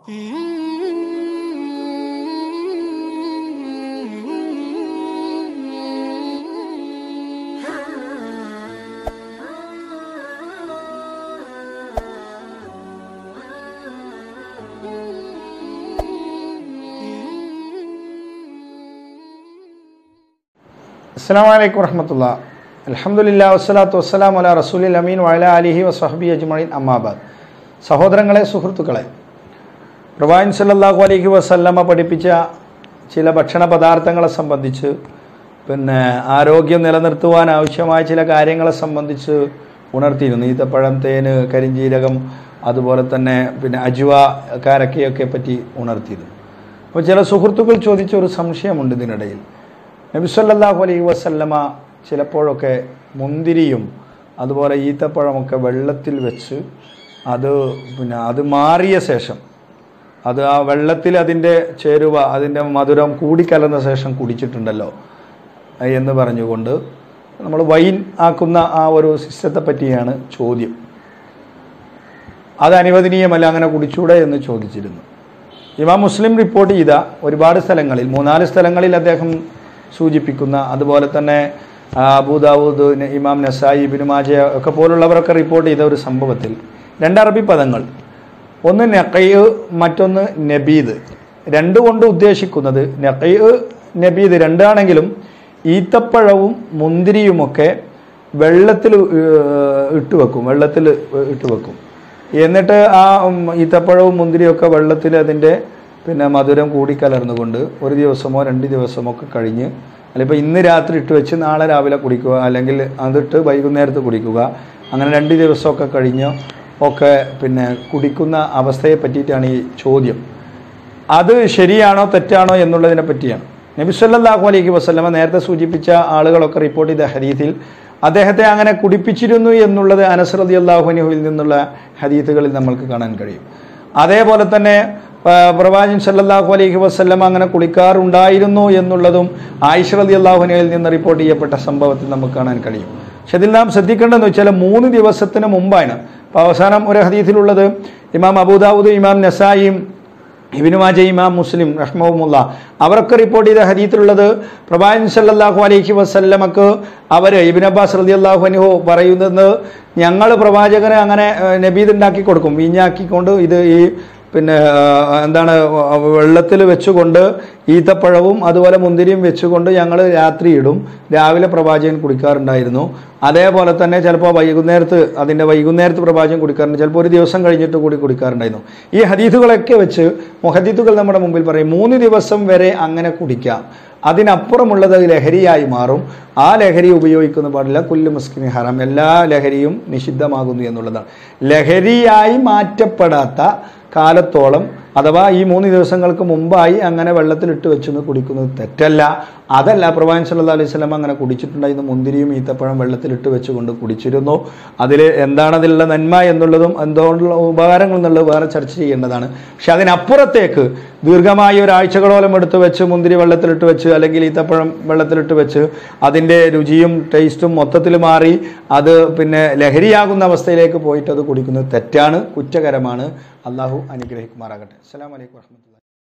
അസ്സാം വലൈക്കും വറഹമത്തുള്ള അലഹമുല്ലാ വസ്സലാത്തു വസ്സലാം അല റസൂലിൽ അമീൻ വയല അലിഹി വസഹബി അജ്മീൻ അമ്മാബാദ് സഹോദരങ്ങളെ സുഹൃത്തുക്കളെ പ്രവാൻ സല്ലല്ലാഹു അലൈഹി വസല്ലമ പഠിപ്പിച്ച ചില ഭക്ഷണ പദാർത്ഥങ്ങളെ സംബന്ധിച്ച് പിന്നെ ആരോഗ്യം നിലനിർത്തുവാൻ ആവശ്യമായ ചില കാര്യങ്ങളെ സംബന്ധിച്ച് ഉണർത്തിയിരുന്നു ഈത്തപ്പഴം തേന് കരിഞ്ജീരകം അതുപോലെ തന്നെ പിന്നെ അജുവ കാരക്കയൊക്കെ പറ്റി ഉണർത്തിയിരുന്നു അപ്പോൾ ചില സുഹൃത്തുക്കൾ ചോദിച്ച ഒരു സംശയമുണ്ട് ഇതിനിടയിൽ നബി സല്ലല്ലാഹു അലൈഹി വസല്ലമ ചിലപ്പോഴൊക്കെ മുന്തിരിയും അതുപോലെ ഈത്തപ്പഴമൊക്കെ വെള്ളത്തിൽ വെച്ച് അത് പിന്നെ അത് മാറിയ ശേഷം അത് ആ വെള്ളത്തിൽ അതിൻ്റെ ചേരുവ അതിൻ്റെ മധുരം കൂടിക്കലർന്ന ശേഷം കുടിച്ചിട്ടുണ്ടല്ലോ എന്ന് പറഞ്ഞുകൊണ്ട് നമ്മൾ വൈൻ ആക്കുന്ന ആ ഒരു സിസ്റ്റത്തെ പറ്റിയാണ് ചോദ്യം അത് അനുവദനീയമല്ല അങ്ങനെ കുടിച്ചൂടെ എന്ന് ചോദിച്ചിരുന്നു ഇമാം മുസ്ലിം റിപ്പോർട്ട് ചെയ്ത ഒരുപാട് സ്ഥലങ്ങളിൽ മൂന്നാല് സ്ഥലങ്ങളിൽ അദ്ദേഹം സൂചിപ്പിക്കുന്ന അതുപോലെ തന്നെ ആ, അബൂദാവൂദ് ന- ഇമാം നസായി ഇബിനു മാജ ഒക്കെ പോലുള്ളവരൊക്കെ റിപ്പോർട്ട് ചെയ്ത ഒരു സംഭവത്തിൽ രണ്ട് അറബി പദങ്ങൾ ഒന്ന് നെക്കയ് മറ്റൊന്ന് നബീദ് രണ്ട് കൊണ്ട് ഉദ്ദേശിക്കുന്നത് നെക്കയ് നബീദ് രണ്ടാണെങ്കിലും ഈത്തപ്പഴവും മുന്തിരിയുമൊക്കെ വെള്ളത്തിൽ ഏഹ്, ഇട്ട് വെക്കും വെള്ളത്തിൽ ഇട്ട് വെക്കും എന്നിട്ട് ആ ഉം, ഈത്തപ്പഴവും മുന്തിരിയൊക്കെ വെള്ളത്തിൽ അതിൻ്റെ പിന്നെ മധുരം കൂടിക്കലർന്നുകൊണ്ട് ഒരു ദിവസമോ രണ്ട് ദിവസമോ ഒക്കെ കഴിഞ്ഞ് അല്ലെങ്കിൽ ഇന്ന് രാത്രി ഇട്ട് വെച്ച് നാളെ രാവിലെ കുടിക്കുക അല്ലെങ്കിൽ അതിട്ട് വൈകുന്നേരത്ത് കുടിക്കുക അങ്ങനെ രണ്ട് ദിവസമൊക്കെ കഴിഞ്ഞ് ഒക്കെ പിന്നെ കുടിക്കുന്ന അവസ്ഥയെ പറ്റിയിട്ടാണ് ഈ ചോദ്യം അത് ശരിയാണോ തെറ്റാണോ എന്നുള്ളതിനെ പറ്റിയാണ് നബി സല്ലല്ലാഹു അലൈഹി വസല്ലമ നേരത്തെ സൂചിപ്പിച്ച ആളുകളൊക്കെ റിപ്പോർട്ട് ചെയ്ത ഹദീത്തിൽ അദ്ദേഹത്തെ അങ്ങനെ കുടിപ്പിച്ചിരുന്നു എന്നുള്ളത് അനസ് റളിയല്ലാഹു അൻഹുവിൽ നിന്നുള്ള ഹദീത്തുകളിൽ നമ്മൾക്ക് കാണാൻ കഴിയും അതേപോലെ തന്നെ ആ, പ്രവാചകൻ സല്ലല്ലാഹു അലൈഹി വസല്ലം അങ്ങനെ കുളിക്കാറുണ്ടായിരുന്നു എന്നുള്ളതും ആയിഷ റളിയല്ലാഹു അൻഹയിൽ നിന്ന് റിപ്പോർട്ട് ചെയ്യപ്പെട്ട സംഭവത്തിൽ നമുക്ക് കാണാൻ കഴിയും പക്ഷെ ഇതിൽ നാം ശ്രദ്ധിക്കേണ്ടതെന്ന് വെച്ചാൽ മൂന്ന് ദിവസത്തിന് മുമ്പാണ് അപ്പോൾ അവസാനം ഒരു ഹദീസിലുള്ളത് ഇമാം അബൂദാവൂദ് ഇമാം നസായിയും ഇബിനു മാജ ഇമാം മുസ്ലിം റഹ്മുല്ല അവരൊക്കെ റിപ്പോർട്ട് ചെയ്ത ഹദീത്തിലുള്ളത് പ്രവാചകൻ സല്ലല്ലാഹു അലൈഹി വസല്ലമക്ക് അവർ ഇബിൻ അബ്ബാസ് റളിയല്ലാഹു അൻഹു പറയുന്നത് ഞങ്ങൾ പ്രവാചകന് അങ്ങനെ ഏഹ്, നബീദ് ഉണ്ടാക്കി കൊടുക്കും വീഞ്ഞാക്കിക്കൊണ്ട് ഇത് ഈ പിന്നെ ആ, എന്താണ് വെള്ളത്തിൽ വെച്ചുകൊണ്ട് ഈത്തപ്പഴവും അതുപോലെ മുന്തിരിയും വെച്ചുകൊണ്ട് ഞങ്ങൾ രാത്രി ഇടും രാവിലെ പ്രവാചകൻ കുടിക്കാറുണ്ടായിരുന്നു അതേപോലെ തന്നെ ചിലപ്പോൾ വൈകുന്നേരത്ത് അതിൻ്റെ വൈകുന്നേരത്ത് പ്രവാചകൻ കുടിക്കാറുണ്ട് ചിലപ്പോൾ ഒരു ദിവസം കഴിഞ്ഞിട്ട് കൂടി കുടിക്കാറുണ്ടായിരുന്നു ഈ ഹദീത്തുകളൊക്കെ വെച്ച് മുഹദീത്തുകൾ നമ്മുടെ മുമ്പിൽ പറയും മൂന്ന് ദിവസം വരെ അങ്ങനെ കുടിക്കാം അതിനപ്പുറമുള്ളത് ലഹരിയായി മാറും ആ ലഹരി ഉപയോഗിക്കുന്ന പാടില്ല കുല്ലു മുസ്കിന് ഹറാം എല്ലാ ലഹരിയും നിഷിദ്ധമാകുന്നു എന്നുള്ളതാണ് ലഹരിയായി മാറ്റപ്പെടാത്ത കാലത്തോളം അഥവാ ഈ മൂന്ന് ദിവസങ്ങൾക്ക് മുമ്പായി അങ്ങനെ വെള്ളത്തിലിട്ട് വെച്ചൊന്ന് കുടിക്കുന്നത് തെറ്റല്ല അതല്ല പ്രവാൻ സല്ലല്ലാഹു അലൈഹി വസല്ലം അങ്ങനെ കുടിച്ചിട്ടുണ്ടായിരുന്നു മുന്തിരിയും ഈത്തപ്പഴം വെള്ളത്തിലിട്ട് വെച്ചുകൊണ്ട് കുടിച്ചിരുന്നു അതിൽ എന്താണ് അതിലുള്ള നന്മ എന്നുള്ളതും എന്തുകൊണ്ടുള്ള ഉപകാരങ്ങൾ എന്നുള്ളത് വേറെ ചർച്ച ചെയ്യേണ്ടതാണ് പക്ഷെ അതിനപ്പുറത്തേക്ക് ദീർഘമായ ഒരാഴ്ചകളോളം എടുത്ത് വെച്ച് മുന്തിരി വെള്ളത്തിലിട്ട് വെച്ച് അല്ലെങ്കിൽ ഈത്തപ്പഴം വെള്ളത്തിലിട്ട് വെച്ച് അതിൻ്റെ രുചിയും ടേസ്റ്റും മൊത്തത്തിൽ മാറി അത് പിന്നെ ലഹരിയാകുന്ന അവസ്ഥയിലേക്ക് പോയിട്ട് അത് കുടിക്കുന്നത് തെറ്റാണ് കുറ്റകരമാണ് അള്ളാഹു അനുഗ്രഹിക്കുമാറാകട്ടെ അസ്സലാമു അലൈക്കും വറഹ്മത്തുള്ളാഹി